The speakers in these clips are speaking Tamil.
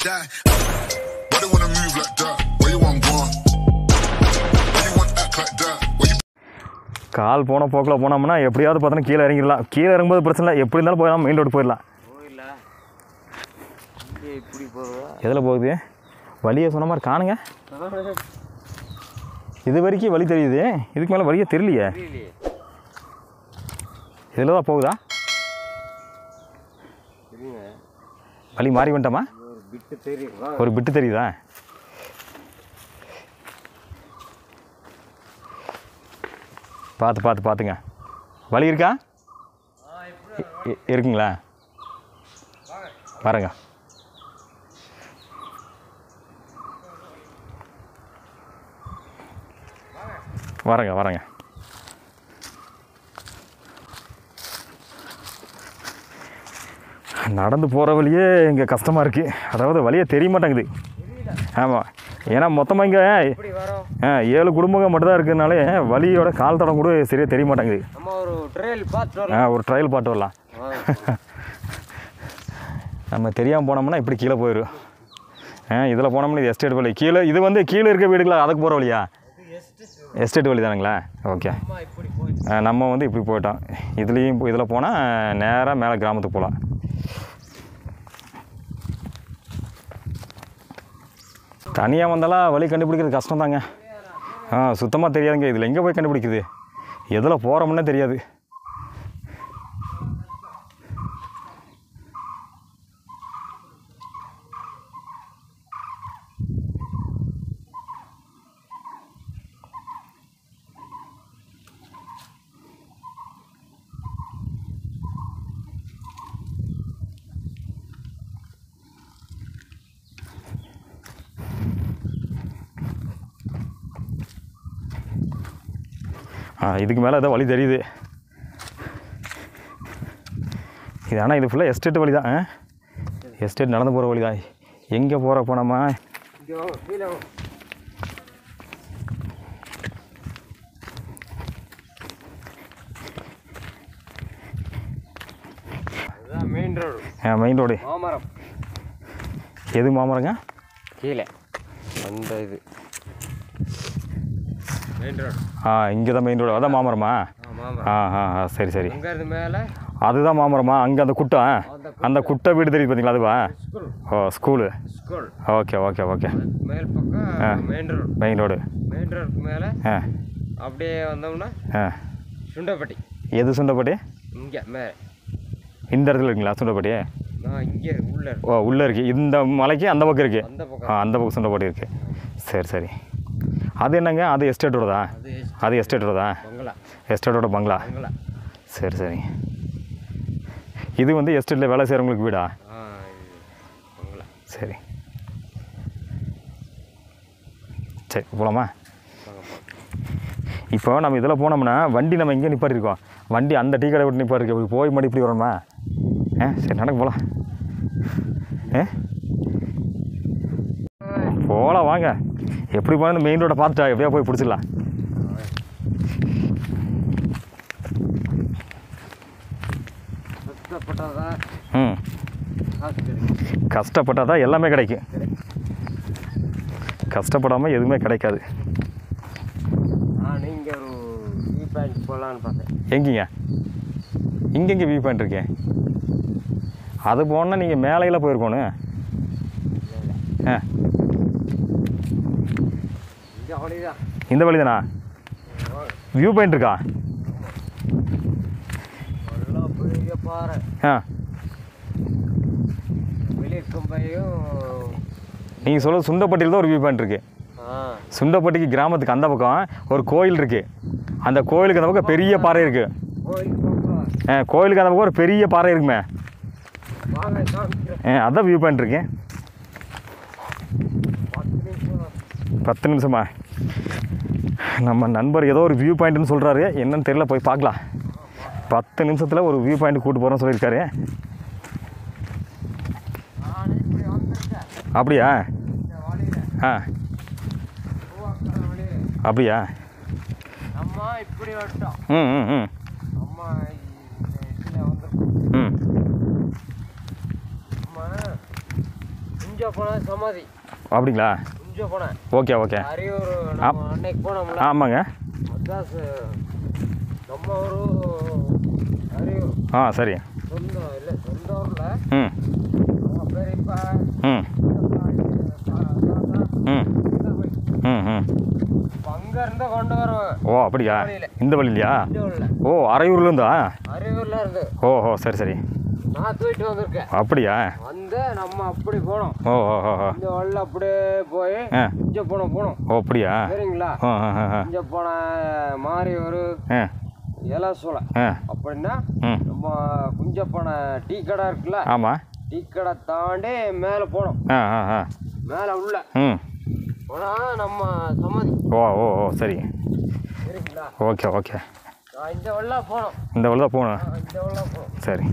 die. Why they wanna move like that? Where you want gone? Why you want act like that? Where you கால் போன போக்கில் போனோம்னா எப்படியாவது பார்த்தோன்னா கீழே இறங்கிடலாம் கீழே இறங்கும்போது பிரச்சனை இல்லை எப்படி இருந்தாலும் போயிடலாம் மெயின் ரோடு போயிடலாம் போயிடல இங்கே இப்படி போகிறதா எதில் போகுது வழியை சொன்ன மாதிரி காணுங்க இது வரைக்கும் வழி தெரியுது இதுக்கு மேலே வழியே தெரியலையே தெரியலையே இதில் தான் போகுதா தெரியுங்க வழி மாறி வந்துட்டோமா இது ஒரு பிட்டு தெரியும் வா. ஒரு பிட்டு தெரியுதா பார்த்து பார்த்து பார்த்துங்க வழி இருக்கா இ- இ- இருக்குங்களா வரேங்க வரேங்க வரேங்க நடந்து போகிற வழியே இங்கே கஷ்டமாக இருக்குது அதாவது வழியே தெரிய மாட்டேங்குது ஆமாம் ஏன்னா மொத்தமாக இங்கே இப்படி வரோம் ஆ, ஏழு குடும்பங்கள் மட்டும்தான் இருக்கிறதுனால வழியோட கால் தடம் கூட சரியாக தெரிய மாட்டேங்குது நம்ம ஒரு ட்ரெயில் பார்த்து ஆ, வரலாம் ஒரு ட்ரையல் பாட்டு வரலாம் ஆ. நம்ம தெரியாமல் போனோம்னா இப்படி கீழே போயிடும் ஆ இதில் போனோம்னா இது எஸ்டேட் வழி கீழே இது வந்து கீழே இருக்க வீடுகளா அதுக்கு போகிற வழியா எஸ்டேட் வழி தானுங்களா ஓகே அம்மா இப்படி போயிட்டு ஆ, நம்ம வந்து இப்படி போயிட்டோம் இதுலேயும் இதில் போனால் நேராக மேலே கிராமத்துக்கு போகலாம் தனியாக வந்தாலும் வழி கண்டுபிடிக்கிறது கஷ்டம் தாங்க ஆ சுத்தமாக தெரியாதுங்க இதில் எங்கே போய் கண்டுபிடிக்குது எதில் போகிறோம்னே தெரியாது ஆ இதுக்கு மேலே ஏதோ வழி தெரியுது இது ஆனால் இது ஃபுல்லாக எஸ்டேட் வழி தான் எஸ்டேட் நடந்து போகிற வழி தான் எங்கே போகிற போனோமா இங்கே வாங்க கீழே வாங்க அதுதான் மெயின் ரோடு மெயின் ரோடு மாமரம் எது மாமரங்க கீழே அந்த இது மெயின் ரோடு ஆ இங்கே தான் மெயின் ரோடு அதான் மாமரமா ஆ மாமரம் ஆ ஆ ஆ சரி சரி அங்கேருந்து மேலே அதுதான் மாமரமா அங்கே அந்த குட்டை அந்த அந்த குட்டை வீடு தெரியுது பார்த்தீங்களா அதுவா school oh school school okay okay okay மேல் பக்கம் main road main road main ரோடுக்கு மேலே ஆ அப்படியே வந்தோம்னா ஆ சுண்டப்பட்டி எது சுண்டப்பட்டி இங்கே மே இந்த இடத்துல இருக்குங்களா சுண்டப்பட்டி நான் இங்கே உள்ள இருக்கு. ஓ உள்ளே இருக்குது இந்த மலைக்கு அந்த பக்கம் இருக்குது அந்த ஆ பக்கம் அந்த பக்கம் சுண்டப்பட்டி இருக்குது சரி சரி அது என்னங்க அது எஸ்டேட்டோடதா அது அது எஸ்டேட்டோடதா பங்களா எஸ்டேட்டோட பங்களா பங்களா சரி சரி இது வந்து எஸ்டேட்டில் வேலை செய்கிறவங்களுக்கு வீடா ஆ இது பங்களா சரி சரி போகலாமா வாங்க போலாம். இப்போ நம்ம இதில் போனோம்னா வண்டி நம்ம இங்கே நிப்பாட்டிருக்கோம் வண்டி அந்த டீ கடை விட்டு நிப்பாட்டிருக்கோம் இப்படி போய் மறுபடியும் இப்படி வரணுமா ஆ சரி நடக்க போகலாம் ஏ போகலாம் வாங்க எப்படி போனால் மெயின் ரோடை பார்த்துட்டா எப்படியா போய் பிடிச்சிடலாம் கஷ்டப்பட்டாதான் ம் காசு கிடைக்கும் கஷ்டப்பட்டால் தான் எல்லாமே கிடைக்கும் கஷ்டப்படாமல் எதுவுமே கிடைக்காது நான் இங்கே ஒரு வியூ பாயிண்ட் போகலான்னு பார்த்தேன் எங்கேங்க இங்கெங்கே வியூ பாயிண்ட் இருக்கே அது போனால் நீங்கள் மேலையில் போயிருக்கணும் ஆ இங்கே அவ்வளோதான் இந்த வழி தானா வியூ பாயிண்ட் இருக்கா நல்லா பெரிய பாறை ஆ வெளியே கம்பையும் நீங்கள் சொல்ல சுண்டப்பட்டியில் தான் ஒரு வியூ பாயிண்ட் இருக்குது ஆ சுண்டப்பட்டிக்கு கிராமத்துக்கு அந்த பக்கம் ஒரு கோயில் இருக்குது அந்த கோயிலுக்கு அந்த பக்கம் பெரிய பாறை இருக்குது கோயில் பக்கம் ஆ கோயிலுக்கு அந்த பக்கம் ஒரு பெரிய பாறை இருக்குமே வாங்க காமிக்கிறேன் ஆ அதான் வியூ பாயிண்ட் இருக்கு பத்து நிமிஷம் பத்து நிமிஷமா நம்ம நண்பர் ஏதோ ஒரு வியூ பாயிண்ட்னு சொல்கிறாரு என்னன்னு தெரியல போய் பார்க்கலாம் பத்து நிமிஷத்தில் ஒரு வியூ பாயிண்ட் கூட்டு போகிறோன்னு சொல்லியிருக்காரு நான் இப்படி வந்திருக்கேன் அப்படியா இந்த வழியில் ஆ பூவாக்கிற வழியில் அப்படியா நம்ம இப்படி வந்துட்டோம் ம் ம் ம் அம்மா இந்த இதில் வந்திருக்கோம் ம் அம்மா இங்கே குஞ்ச போன சமாதி அப்படிங்களா குஞ்ச போன ஓகே ஓகே அரியூர் நம்ம அன்னைக்கு போனோம்ல ஆமாங்க மத்தாசு நம்ம ஊரு அரியூர் ஆ சரி சொந்த இல்லை சொந்த ஊரில் ம் அவங்க பெரியப்பா ம் ம் ம் ம் அங்க இருந்து கொண்டு வருவேன் ஓ அப்படியா இந்த வழியிலையா இந்த ஊர்ல ஓ அரையூர்லேருந்தா அரியூர்ல இருந்து ஓ ஓ சரி சரி நான் தூக்கிட்டு வந்திருக்கேன் அப்படியா வந்து நம்ம அப்படி போனோம் ஓ ஓ ஓ ஓ இந்த வழியில் அப்படியே போய் ஆ இஞ்ச போனோம் போனோம் ஓ அப்படியா சரிங்களா ஆ ஆ ஆ ஆ இஞ்ச போன மாறி ஒரு ஆ இலை சோலை ஆ அப்படின்னா ம் நம்ம குஞ்ச போன டீ கடை இருக்குல்ல ஆமாம் டீ கடை தாண்டி மேலே போனோம் ஆ ஆ ஆ மேலே உள்ள ம் போனா நம்ம சமாதி ஓ ஓ ஓ சரி சரிங்களா ஓகே ஓகே நான் இந்த வழில போனோம் இந்த வழி தான் போகணும் நான் இந்த வழில போனோம் சரி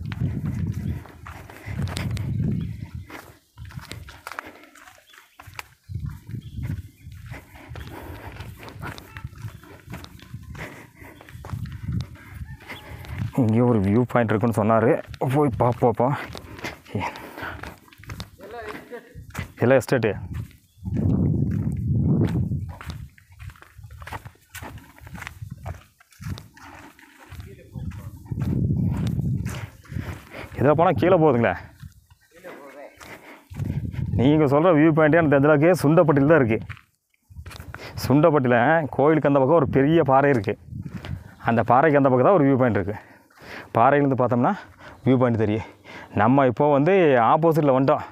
இங்கேயும் ஒரு வியூ பாயிண்ட் இருக்குன்னு சொன்னார் போய் பார்ப்போப்பா எல்லாம் estate. எல்லாம் எஸ்டேட்டு இதில் போனால் கீழே போகுதுங்களே கீழே போகுதே. நீங்கள் சொல்கிற வியூ பாயிண்ட்டே எனக்கு தெரிஞ்சளவுக்கு சுண்டப்பட்டியில் தான் இருக்குது சுண்டப்பட்டியில் கோயிலுக்கு அந்த பக்கம் ஒரு பெரிய பாறை இருக்குது அந்த பாறைக்கு அந்த பக்கம் தான் ஒரு வியூ பாயிண்ட் இருக்குது பாறையிலேருந்து பார்த்தோம்னா வியூ பாயிண்ட் தெரியும் நம்ம இப்போ வந்து ஆப்போசிட்டில் வந்துட்டோம்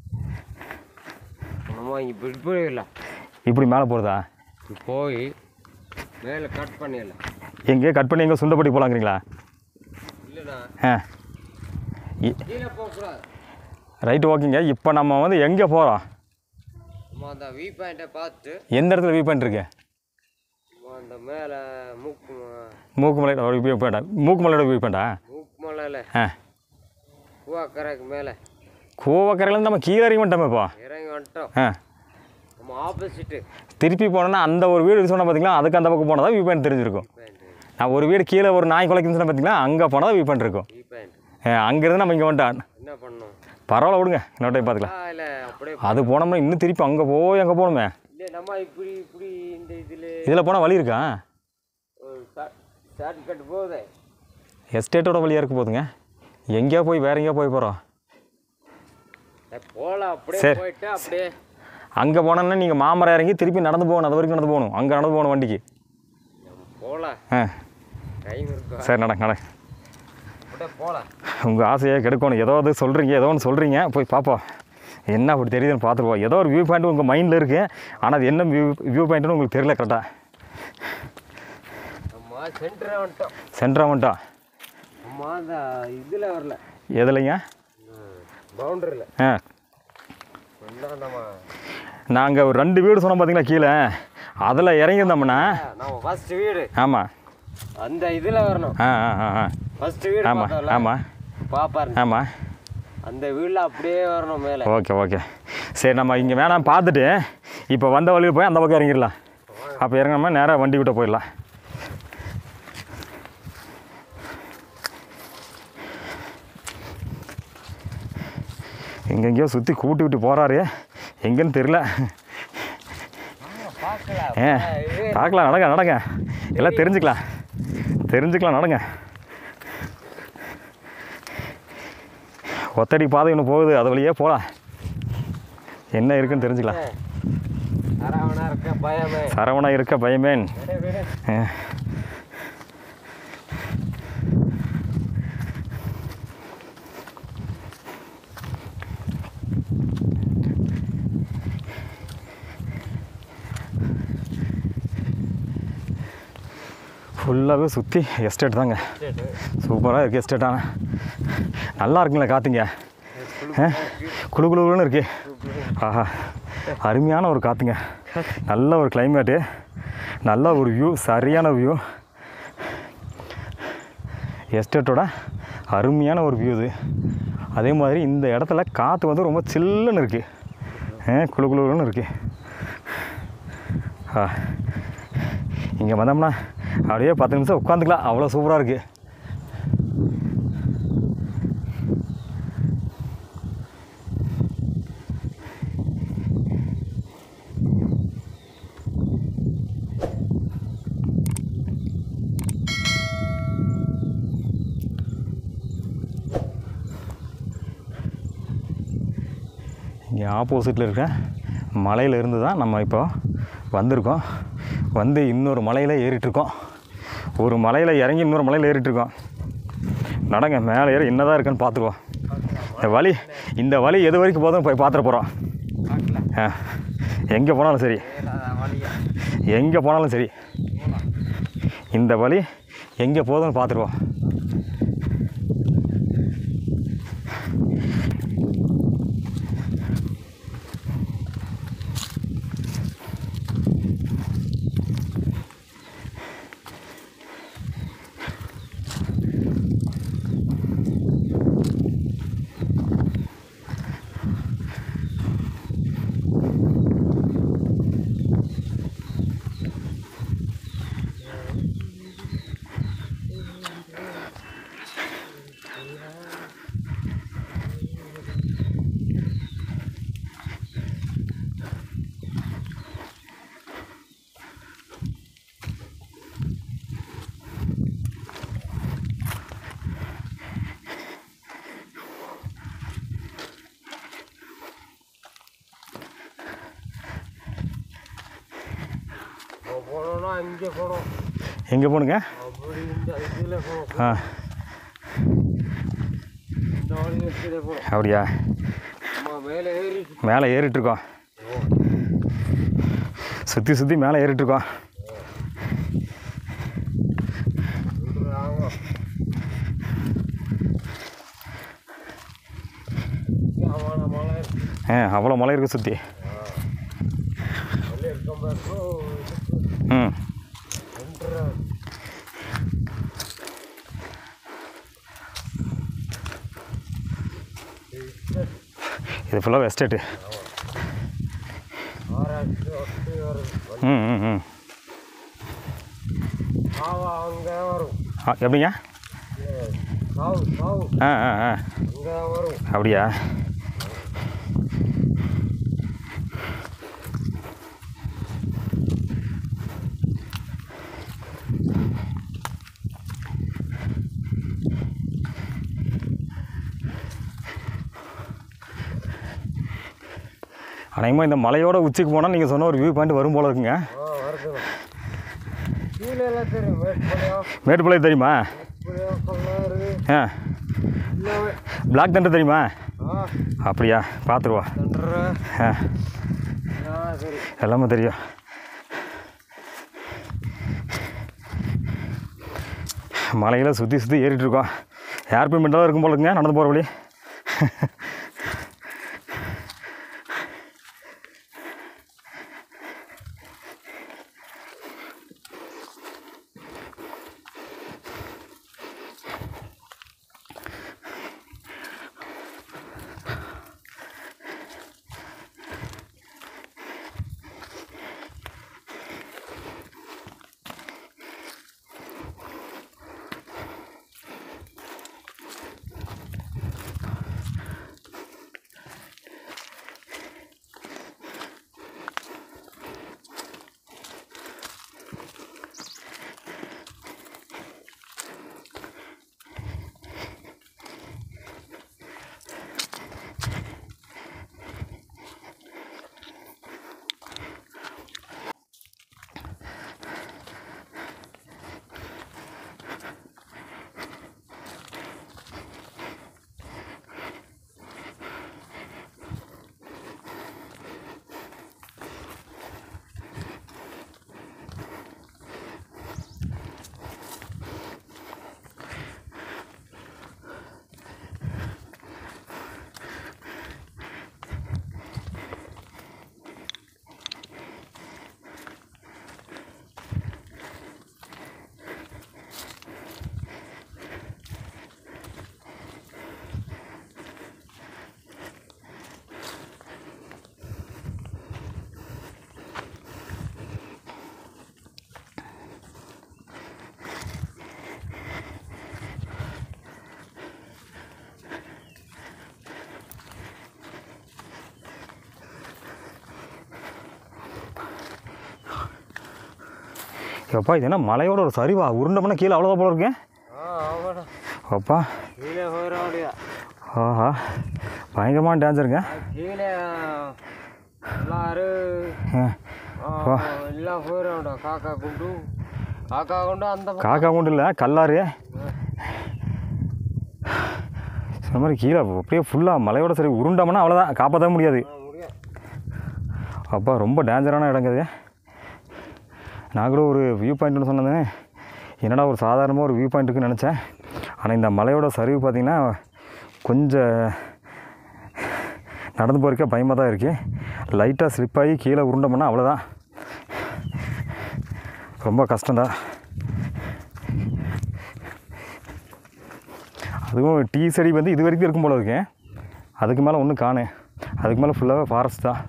நம்ம இங்கே இப்படி போயிடலாம் இப்படி மேலே போகிறதா இப்படி போய் மேலே கட் பண்ணிடலாம் எங்கேயோ கட் பண்ணி எங்கே சுண்டப்பட்டி போகலாங்கிறீங்களா இல்லைண்ணா ஆ கீழே போகக்கூடாது ரைட்டு ஓகேங்க இப்போ நம்ம வந்து எங்கே போகிறோம் நம்ம அந்த வியூ பாயிண்ட்டை பார்த்து எந்த இடத்துல வியூ பாயிண்ட் இருக்கு நம்ம அந்த மேலே மூக்கு ம- மூக்கு மலையோட ஒரு வியூ பாயிண்டா மூக்கு மலையோட வியூ பாயிண்டா மூக்கு மலையில் ஆ பூவாக்கரைக்கு மேலே கோவக்கரையிலேருந்து நம்ம கீழே இறங்கி வந்துட்டோமே இப்போ இறங்கி வந்துட்டோம் ஆ நம்ம ஆப்போசிட்டு திருப்பி போனோன்னா அந்த ஒரு வீடு சொன்னால் பார்த்தீங்களா அதுக்கு அந்த பக்கம் போனால் தான் வியூ பாயிண்ட் தெரிஞ்சிருக்கும் பாயிண்ட் நான் ஒரு வீடு கீழே ஒரு நாய் குலைக்குன்னு சொன்னால் பார்த்தீங்களா அங்கே போனால் தான் வியூ பாயிண்ட் இருக்கும் வியூ பாயிண்ட் அங்கேருந்து நம்ம இங்கே வந்துட்டோம் என்ன பண்ணணும் பரவாயில்ல விடுங்க இன்னொரு டைம் பார்த்துக்கலாம் ஆ இல்லை அப்படியே அது போனோம்னா இன்னும் திருப்பி அங்கே போய் அங்கே போகணுமே இல்லை நம்ம இப்படி இப்படி இந்த இதில் இதில் போனால் வழி இருக்கா ஒரு ஷார்ட் கட் போகுதே எஸ்டேட்டோட வழியாக இருக்க போதுங்க எங்கேயோ போய் வேற எங்கேயோ போய் போகிறோம் போகலாம் அப்படியே சரி. போயிட்டு அப்படியே அங்கே போனோன்னா நீங்கள் மாமரம் இறங்கி திருப்பி நடந்து போகணும் அது வரைக்கும் நடந்து போகணும் அங்கே நடந்து போகணும் வண்டிக்கு நம்ம போகலாம் ஆ டைம் இருக்கா சரி நடங்க நடங்க அப்படியே போகலாம் உங்கள் ஆசையை கெடுக்கணும் ஏதோ அது சொல்கிறீங்க ஏதோ ஒன்று சொல்கிறீங்க போய் பார்ப்போம் என்ன அப்படி தெரியுதுன்னு பார்த்துருவோம் ஏதோ ஒரு வியூ பாயிண்ட் உங்கள் மைண்டில் இருக்குது ஆனால் அது என்ன வியூ வியூ பாயிண்ட்னு உங்களுக்கு தெரியல கரெக்டாக நம்ம சென்டரே வந்துட்டோம் சென்ட்ரா வந்துட்டோம் நம்ம அந்த இதில் வரல எதுலைங்க பவுண்டரியில் ஆ வந்தால் நம்ம நாங்கள் ஒரு ரெண்டு வீடு சொன்னோம் பார்த்தீங்களா கீழே அதில் இறங்கியிருந்தோம்னா நம்ம ஃபர்ஸ்ட் வீடு ஆமாம் அந்த இதில் வரணும் ஆ ஆ ஆ ஆ ஃபர்ஸ்ட் வீடு ஆமாம் பார்த்தோம்ல ஆமாம் பாப்பாரு ஆமாம் அந்த வீட்டில் அப்படியே வரணும் மேலே ஓகே ஓகே சரி நம்ம இங்கே வேணாம் பார்த்துட்டு இப்போ வந்த வழியில் போய் அந்த பக்கம் இறங்கிடலாம் அப்போ இறங்காம நேராக வண்டி விட்டு போயிடலாம் எங்கெங்கேயோ சுற்றி கூட்டி விட்டு போகிறாரு எங்கேன்னு தெரில பார்க்கலாம் ஏ பார்க்கலாம் நடங்க நடங்க எல்லாம் தெரிஞ்சுக்கலாம் தெரிஞ்சுக்கலாம் நடங்க ஒத்தடி பாதை ஒன்று போகுது அது வழியே போகலாம் என்ன இருக்குன்னு தெரிஞ்சுக்கலாம் அரவணா இருக்க பயமே சரவணா இருக்க பயமேன் விடு, விடு. ஆ. ஃபுல்லாகவே சுற்றி எஸ்டேட் தாங்க சரி. சூப்பராக இருக்குது எஸ்டேட் ஆனால் நல்லா இருக்குங்களா காற்றுங்க ஆ? குளு குளுன்னு இருக்கு ஆஹா அருமையான ஒரு காற்றுங்க நல்ல ஒரு கிளைமேட்டு நல்ல ஒரு வியூ சரியான வியூ எஸ்டேட்டோட அருமையான ஒரு வியூ இது அதே மாதிரி இந்த இடத்துல காற்று வந்து ரொம்ப சில்லுன்னு இருக்குது குளு குளுன்னு இருக்குது ஆ இங்கே வந்தோம்னா அப்படியே பத்து நிமிஷம் உட்காந்துக்கலாம் அவ்வளோ சூப்பராக இருக்குது ஆப்போசிட்டில் இருக்க மலையில இருந்து தான் நம்ம இப்போ வந்திருக்கோம் வந்து இன்னொரு மலையில் ஏறிட்டுருக்கோம் ஒரு மலையில் இறங்கி இன்னொரு மலையில் ஏறிட்டுருக்கோம் நடங்க மேலே ஏறி என்னதான் இருக்குன்னு பார்த்துருவோம் இந்த வழி இந்த வழி எது வரைக்கும் போதும் போய் பார்த்துட போகிறோம் பார்க்கலாம் ஆ எங்கே போனாலும் சரி வழியா எங்கே போனாலும் சரி இந்த வழி எங்கே போதும்னு பார்த்துருவோம் போனோம்னா இங்கே போனோம் எங்கே போகணுங்க அப்படி இந்த இதில் போனோம் ஆ இந்த வழி கீழே போனோம் அப்படியா அம்மா மேலே ஏறி மேலே ஏறிட்டுருக்கோம் சுற்றி சுற்றி மேலே ஏறிட்டுருக்கோம் ஆமாம் ஆமாம் மழை இருக்கு ஆ அவ்வளோ மலை இருக்குது சுற்றி வெளியே இருக்க மாதிரி ம் ஒன்றரை இது ஃபுல்லாக எஸ்டேட்டு ஆராய்ச்சி ஒட்டி வரும் ம் ம் ம் ஆவா அங்கே வரும் ஆ எப்படிங்க சாவு சாவு ஆ ஆ ஆ அங்கே வரும் அப்படியா அநேகமாக இந்த மலையோட உச்சிக்கு போனால் நீங்கள் சொன்ன ஒரு வியூ பாயிண்ட் வரும் போல இருக்குங்க ஆ வருது கீழே எல்லாம் தெரியும் மேற்கொள்ளையும் மேட்டுப்பாளையம் தெரியுமா மேற்கொள்ளையும் கொள்ளாரு ஆ எல்லாமே பிளாக் தண்டர் தெரியுமா ஆ அப்படியா பார்த்துருவா தண்டரை ஆ ஆ சரி எல்லாமே தெரியும் மலையில் சுற்றி சுற்றி ஏறிட்டு இருக்கோம் ஏர்பின் மெண்டலாக இருக்கும் போல இருக்குங்க நடந்து போகிற வழி எப்பா இது என்ன மலையோட ஒரு சரிவா உருண்டோம்னா கீழே அவ்வளோதான் போல இருக்கேன் ஆ ஆமாடா அப்பா கீழே போயிட முடியா ஆஹா பயங்கரமான டேஞ்சருங்க கீழே எல்லாரும் ஆ. எல்லாம் போயிடும் காக்கா குண்டு காக்கா குண்டு அந்த பக்கம். காக்கா கொண்டு இல்லை கல்லாறு சொன்ன மாதிரி கீழே அப்படியே ஃபுல்லாக மலையோட சரி உருண்டோம்னா அவ்வளோதான் காப்பாற்ற முடியாது ஆ, முடியும் அப்பா ரொம்ப டேஞ்சரான இடங்க இது நான் கூட ஒரு வியூ பாயிண்ட்னு சொன்னது என்னடா ஒரு சாதாரணமாக ஒரு வியூ பாயிண்ட் இருக்குன்னு நினச்சேன் ஆனால் இந்த மலையோட சரிவு பார்த்திங்கன்னா கொஞ்சம் நடந்து போகிறக்க பயமாக தான் இருக்குது லைட்டாக ஸ்லிப் ஆகி கீழே உருண்டோம்னா அவ்வளோதான் ரொம்ப கஷ்டம்தான் அதுவும் டீ செடி வந்து இது வரைக்கும் இருக்கும் போல இருக்கேன் அதுக்கு மேலே ஒன்றும் காணு அதுக்கு மேலே ஃபுல்லாகவே ஃபாரஸ்ட் தான்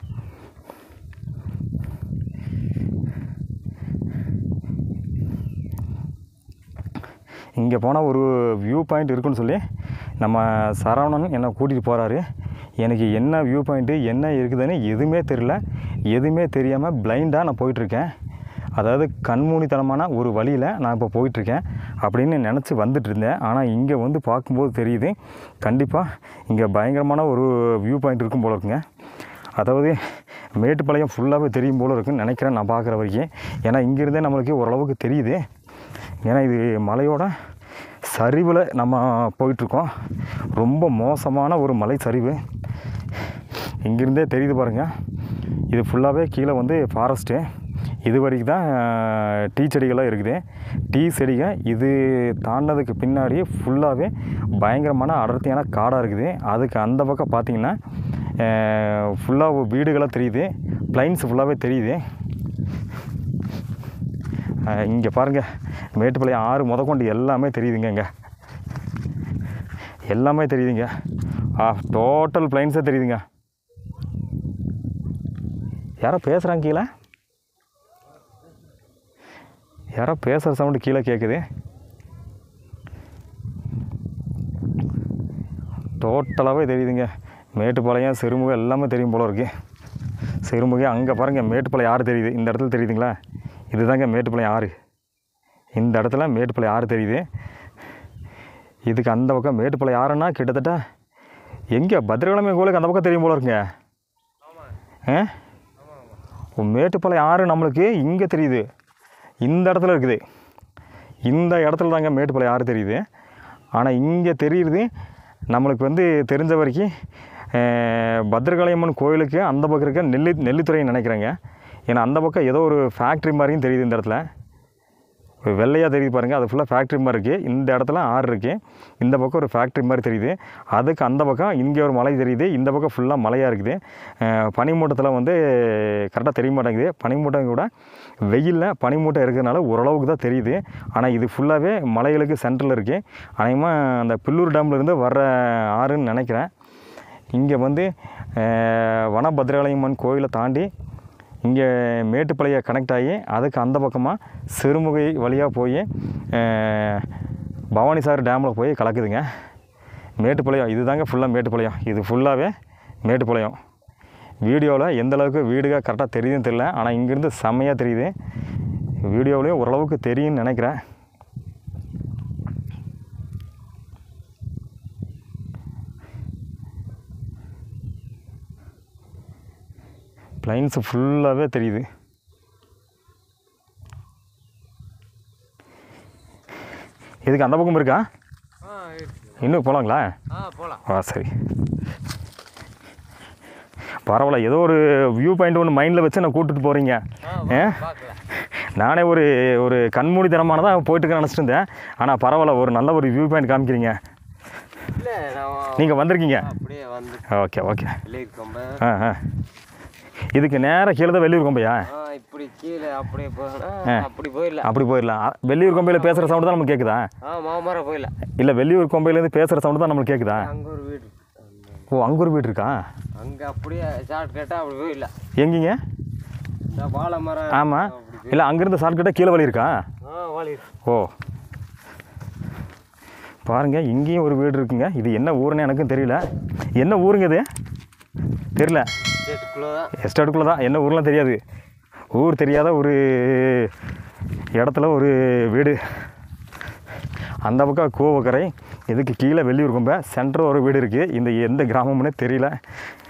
இங்கே போனால் ஒரு வியூ பாயிண்ட் இருக்குன்னு சொல்லி நம்ம சரவணன் என்னை கூட்டிகிட்டு போகிறாரு எனக்கு என்ன வியூ பாயிண்ட்டு என்ன இருக்குதுன்னு எதுவுமே தெரியல எதுவுமே தெரியாமல் பிளைண்டாக நான் போயிட்டுருக்கேன் அதாவது கண்மூடித்தனமான ஒரு வழியில் நான் இப்போ போயிட்டுருக்கேன் அப்படின்னு நினச்சி வந்துட்டு இருந்தேன் ஆனால் இங்கே வந்து பார்க்கும்போது தெரியுது கண்டிப்பாக இங்கே பயங்கரமான ஒரு வியூ பாயிண்ட் இருக்கும் போல இருக்குங்க அதாவது மேட்டுப்பாளையம் ஃபுல்லாகவே தெரியும் போல இருக்குன்னு நினைக்கிறேன் நான் பார்க்குற வரைக்கும் ஏன்னா இங்கேருந்தே நம்மளுக்கு ஓரளவுக்கு தெரியுது ஏன்னா இது மலையோட சரிவில் நம்ம போயிட்டுருக்கோம் ரொம்ப மோசமான ஒரு மலை சரிவு இங்கேருந்தே தெரியுது பாருங்கள் இது ஃபுல்லாகவே கீழே வந்து ஃபாரஸ்ட்டு இது வரைக்கும் தான் டீ செடிகள்லாம் இருக்குது டீ செடிகள் இது தாண்டினதுக்கு பின்னாடி ஃபுல்லாகவே பயங்கரமான அடர்த்தியான காடாக இருக்குது அதுக்கு அந்த பக்கம் பார்த்தீங்கன்னா ஃபுல்லாக வீடுகளாக தெரியுது பிளைன்ஸ் ஃபுல்லாகவே தெரியுது இங்கே பாருங்கள் மேட்டுப்பாளையம் ஆறு முதற்கொண்டு எல்லாமே தெரியுதுங்க இங்கே எல்லாமே தெரியுதுங்க ஆ டோட்டல் பிளைன்ஸே தெரியுதுங்க யாரோ பேசுகிறாங்க கீழே யாரோ பேசுகிற சவுண்டு கீழே கேட்குது டோட்டலாகவே தெரியுதுங்க மேட்டுப்பாளையம் சிறுமுகம் எல்லாமே தெரியும் போல இருக்கு சிறுமுகம் அங்கே பாருங்கள் மேட்டுப்பாளையம் ஆறு தெரியுது இந்த இடத்துல தெரியுதுங்களா இதுதாங்க மேட்டுப்பாளையம் ஆறு இந்த இடத்துல மேட்டுப்பாளையம் ஆறு தெரியுது இதுக்கு அந்த பக்கம் மேட்டுப்பாளையம் ஆறுன்னா கிட்டத்தட்ட எங்கே பத்திரகிழமை கோயிலுக்கு அந்த பக்கம் தெரியும் போல இருக்குங்க ஆ ஓ, மேட்டுப்பாளையம் ஆறு நம்மளுக்கு இங்கே தெரியுது இந்த இடத்துல இருக்குது இந்த இடத்துல தாங்க மேட்டுப்பாளையம் ஆறு தெரியுது ஆனால் இங்கே தெரியுது நம்மளுக்கு வந்து தெரிஞ்ச வரைக்கும் அஹ், பத்ரகாளியம்மன் கோயிலுக்கு அந்த பக்கம் இருக்க நெல்லி நெல்லித்துறைன்னு நினைக்கிறேங்க ஏன்னா அந்த பக்கம் ஏதோ ஒரு ஃபேக்ட்ரி மாதிரியும் தெரியுது இந்த இடத்துல ஒரு வெள்ளையாக தெரியுது பாருங்கள் அது ஃபுல்லாக ஃபேக்ட்ரி மாதிரி இருக்குது இந்த இடத்துல ஆறு இருக்குது இந்த பக்கம் ஒரு ஃபேக்ட்ரி மாதிரி தெரியுது அதுக்கு அந்த பக்கம் இங்கே ஒரு மலை தெரியுது இந்த பக்கம் ஃபுல்லாக மலையாக இருக்குது அஹ் பனிமூட்டத்தில் வந்து கரெக்டாக தெரிய மாட்டேங்குது பனிமூட்டம் கூட வெயிலில் பனிமூட்டம் இருக்கிறதுனால ஓரளவுக்கு தான் தெரியுது ஆனால் இது ஃபுல்லாகவே மலைகளுக்கு சென்டரில் இருக்குது அநேகமாக அந்த பில்லூர் டேம்லேருந்து வர்ற ஆறுன்னு நினைக்கிறேன் இங்கே வந்து அஹ், வனபத்ராலயம்மன் கோயிலை தாண்டி இங்கே மேட்டுப்பாளையம் கனெக்ட் ஆகி அதுக்கு அந்த பக்கமாக சிறுமுகை வழியாக போய் அஹ், பவானிசாகர் டேமில் போய் கலக்குதுங்க மேட்டுப்பாளையம் இதுதாங்க ஃபுல்லாக மேட்டுப்பாளையம் இது ஃபுல்லாகவே மேட்டுப்பாளையம் வீடியோவில் எந்த அளவுக்கு வீடுக கரெக்டாக தெரியுதுன்னு தெரியல ஆனால் இங்கேருந்து செம்மையாக தெரியுது வீடியோவிலையும் ஓரளவுக்கு தெரியும்னு நினைக்கிறேன் பிளைன்ஸ் ஃபுல்லாகவே தெரியுது இதுக்கு அந்த பக்கம் இருக்கா ஆ இருக்கு. இன்னும் போகலாங்களா ஆ போகலாம் ஆ சரி பரவாயில்ல ஏதோ ஒரு வியூ பாயிண்ட் ஒன்று மைண்டில் வச்சு நான் கூப்பிட்டுட்டு போகிறீங்க ஆ ஏ பார்க்கலாம் நானே ஒரு ஒரு கண்மூடித்தனமானதான் போயிட்டு நினச்சிட்டு இருந்தேன் ஆனால் பரவாயில்ல ஒரு நல்ல ஒரு வியூ பாயிண்ட் காமிக்கிறீங்க இல்லை நான் நீங்கள் வந்திருக்கீங்க அப்படியே வந்து ஓகே ஓகே வெளியே கொம்ப ஆ ஆ இதுக்கு நேராக கீழே தான் வெளியூர் கொம்பையா ஆ இப்படி கீழே அப்படியே ஆ. போகணும் அப்படி போயிடலாம் அப்படி போயிடலாம் அ, வெளியூர் கொம்பையில் பேசுகிற சவுண்டு தான் நமக்கு கேட்குதா ஆ மாமரம் போயிடலாம் இல்லை வெளியூர் கொம்பையிலேருந்து பேசுகிற சவுண்டு தான் நம்மளுக்கு கேட்குதா அங்கே ஒரு வீடு ஓ அங்கே ஒரு வீடு இருக்கா அங்கே அப்படியே ஷார்ட் கட்டாக அப்படி போயிடலாம் எங்கேங்க இந்த வாழை மரம் ஆமாம் அப்படி இல்லை அங்கேருந்து ஷார்ட்கட்டாக கீழே வழி இருக்கா ஆ வாழி ஓ பாருங்க இங்கேயும் ஒரு வீடு இருக்குங்க இது என்ன ஊருன்னு எனக்கும் தெரியல என்ன ஊருங்க இது தெரியல ஸ்டேட்டுக்குள்ளே தான் எஸ்டேட்டுக்குள்ளே தான் என்ன ஊர்லாம் தெரியாது ஊர் தெரியாத ஒரு இடத்துல ஒரு வீடு அந்த பக்கம் கோவக்கரை இதுக்கு கீழே வெளியூர் கொம்ப சென்டர் ஒரு வீடு இருக்குது இந்த எந்த கிராமம்னே தெரியல